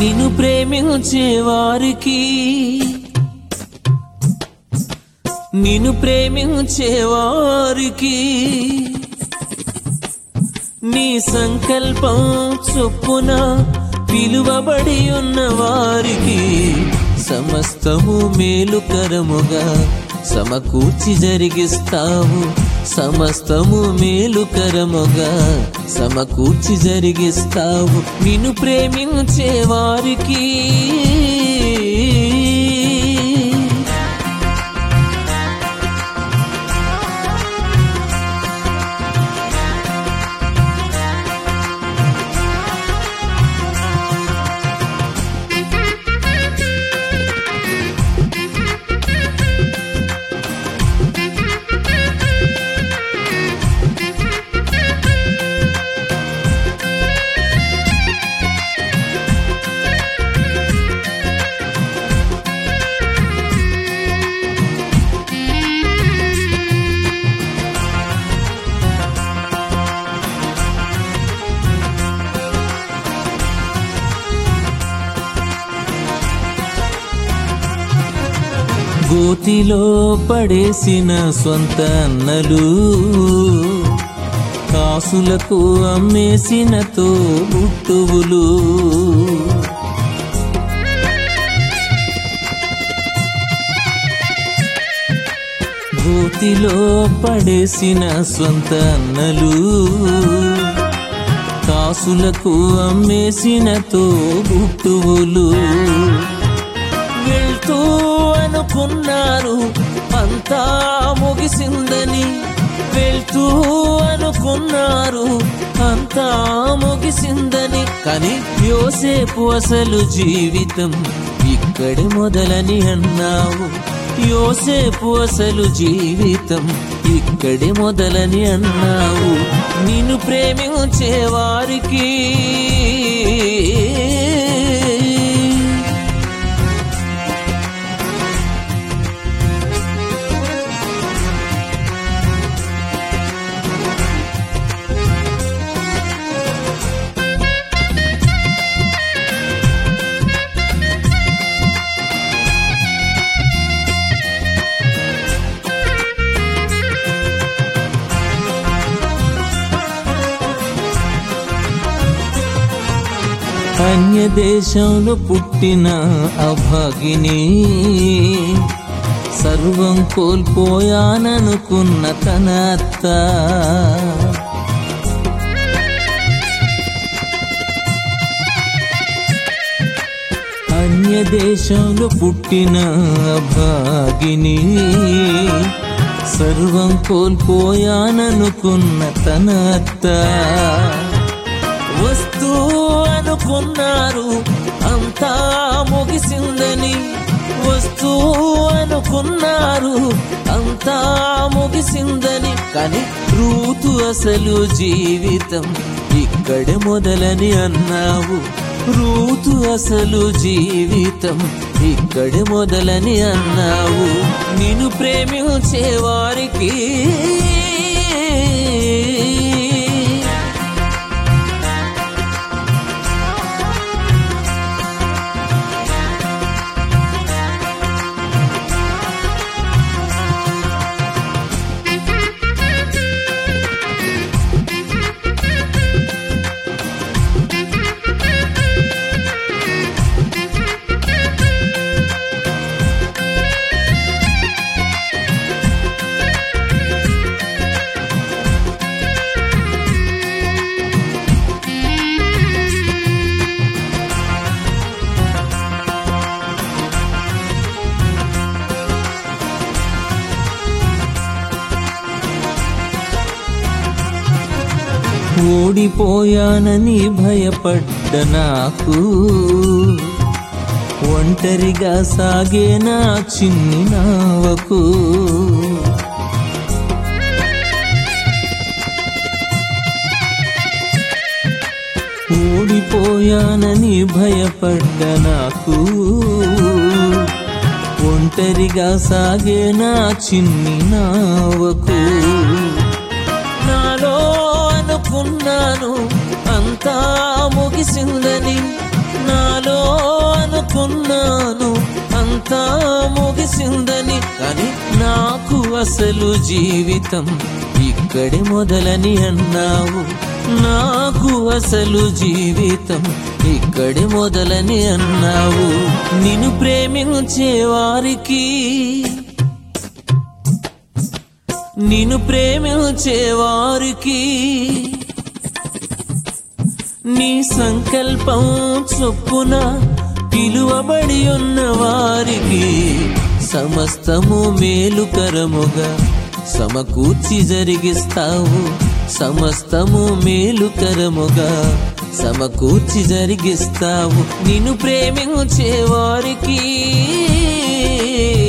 నిన్ను ప్రేమించే వారికి నిన్ను ప్రేమించే వారికి నీ సంకల్పం చొప్పున పిలువబడి ఉన్న వారికి సమస్తము మేలుకరముగా సమకూర్చి జరిగిస్తావు సమస్తము మేలుకరముగా సమకూర్చి జరిగిస్తావు నిన్ను ప్రేమించే వారికి గోతిలో పడేసిన స్వంత అన్నలు కాసులకు అమ్మేసినతో బుట్టువులు గోతిలో పడేసిన స్వంత అన్నలు కాసులకు అమ్మేసినతో బుట్టువులు వెళ్తూ అనుకున్నారు అంతా ముగిసిందని వెళ్తూ అనుకున్నారు అంతా ముగిసిందని కానీ యోసేపు అసలు జీవితం ఇక్కడి మొదలని అన్నావు యోసేపు అసలు జీవితం ఇక్కడి మొదలని అన్నావు నిన్ను ప్రేమించే వారికి అన్య దేశంలో పుట్టిన అభాగిని సర్వం కోల్పోయాననుకున్న తన అత్త అన్య దేశంలో పుట్టిన అభాగిని సర్వం కోల్పోయాననుకున్న తన అత్త వస్తూ అనుకున్నారు అంతా ముగిసిందని వస్తూ అనుకున్నారు అంతా ముగిసిందని కానీ రూతు అసలు జీవితం ఇక్కడే మొదలని అన్నావు రూతు అసలు జీవితం ఇక్కడే మొదలని అన్నావు నిన్ను ప్రేమించే వారికి ఓడిపోయానని భయపడ్డ నాకు ఒంటరిగా సాగే నా చిన్ని నావకు ఓడిపోయానని భయపడ్డ నాకు ఒంటరిగా సాగే నా చిన్ని నావకు నాలో అనుకున్నాను అంతా ముగిసిందని నాలో అనుకున్నాను అంతా ముగిసిందని కానీ నాకు అసలు జీవితం ఇక్కడి మొదలని అన్నావు నాకు అసలు జీవితం ఇక్కడి మొదలని అన్నావు నిన్ను ప్రేమించే వారికి నిన్ను ప్రేమించే వారికి నీ సంకల్పం చొప్పున పిలువబడి ఉన్న వారికి సమస్తము మేలుకరముగా సమకూర్చి జరిగిస్తావు సమస్తము మేలుకరముగా సమకూర్చి జరిగిస్తావు నిన్ను ప్రేమించే వారికి